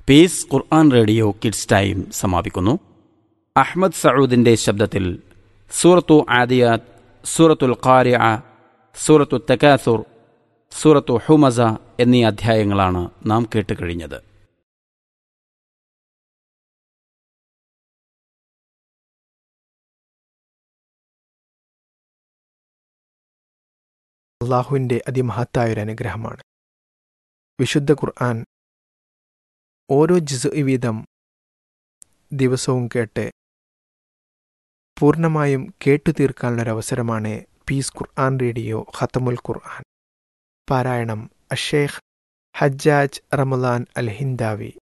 piece Quran radio kids time സമാപിക്കുന്നു അഹ്മദ് സഊദിന്റെ ശബ്ദത്തിൽ സൂറത്തു ആദിയാത്ത് സൂറത്തുൽ ഖാരിഅ സൂറത്തു തകാസുർ സൂറത്തു ഹുമസ എന്നീ അധ്യായങ്ങളാണ് നാം കേട്ട് കഴിഞ്ഞത് അള്ളാഹുവിൻ്റെ അതിമഹത്തായൊരു അനുഗ്രഹമാണ് വിശുദ്ധ ഖുർആൻ ഓരോ ജിസ് വീതം ദിവസവും കേട്ട് പൂർണ്ണമായും കേട്ടു തീർക്കാനുള്ളൊരവസരമാണ് പീസ് ഖുർആൻ റേഡിയോ ഖത്തമുൽ ഖുർആൻ പാരായണം അഷേഖ് ഹജ്ജാജ് റമലാൻ അൽ ഹിന്ദാവി